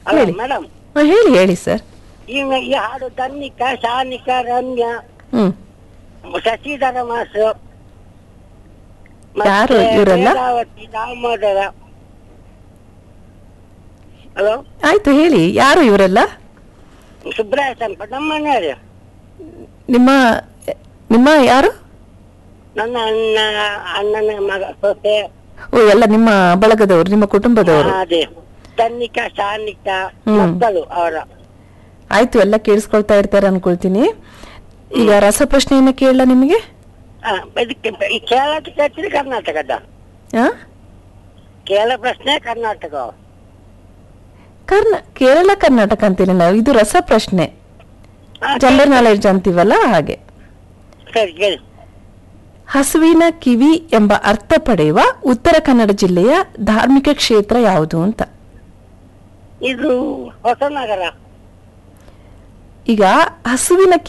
ಅಲ್ಲ ಹೇಳಿ. ಮೇಡಮ್ ಹಾ, ಹೇಳಿ ಹೇಳಿ ಸರ್ ಈಗ ಈ ಹಾಡು ತನ್ನಿಕ ಶಾನಿಕ ರಮ್ಯ ಹ್ಮ್ ಶಶಿಧರ ಮಾಸು ಯಾರು ಇವ್ರೆಲ್ಲ? ವೇದಾವತಿ ದಾಮೋದರ ಹಲೋ ಆಯ್ತು ಹೇಳಿ ಯಾರು ಇವರೆಲ್ಲ ಸುಬ್ರಾಯ ಸಂಪ ನಮ್ಮ ಮನೆಯವರು ನಿಮ್ಮ ನಿಮ್ಮ ಯಾರು ನನ್ನ ಅಣ್ಣ ಅಣ್ಣನ ಮಗ ಸೊಸೆ ಓ ಎಲ್ಲ ನಿಮ್ಮ ಬಳಗದವರು ನಿಮ್ಮ ಕುಟುಂಬದವರು ಅದೇ ತನ್ನಿಕ ಶಾನಿಕ ಹ್ಮ್. ಮಕ್ಕಳು ಅವರ ಆಯ್ತು ಎಲ್ಲ ಕೇಳಿಸ್ಕೊಳ್ತಾ ಇರ್ತಾರೆ ಅನ್ಕೊಳ್ತೀನಿ ಈಗ ರಸಪ್ರಶ್ನೆಯನ್ನ ಕೇಳಲ್ಲ ನಿಮಗೆ ಆ, ಇದಕ್ಕೆ ಈ ಕೇರಳ ಕೇಳ್ತೀರಿ ಕರ್ನಾಟಕದ ಆ? ಕೇರಳ ಪ್ರಶ್ನೆ ಕರ್ನಾಟಕ ಕರ್ನ ಕೇರಳ ಕರ್ನಾಟಕ ಅಂತೀನಿ ನಾವು ಇದು ರಸಪ್ರಶ್ನೆ ಆ, ಜನರಲ್ ನಾಲೆಡ್ಜ್ ಅಂತೀವಲ್ಲ ಹಾಗೆ ಸರಿ ಕೇಳಿ ಹಸುವಿನ ಕಿವಿ ಎಂಬ ಅರ್ಥ ಪಡೆಯುವ ಉತ್ತರ ಕನ್ನಡ ಜಿಲ್ಲೆಯ ಧಾರ್ಮಿಕ ಕ್ಷೇತ್ರ ಯಾವುದು ಅಂತ ಇದು ಹೊಸನಗರ ಈಗ ಹಸುವಿನ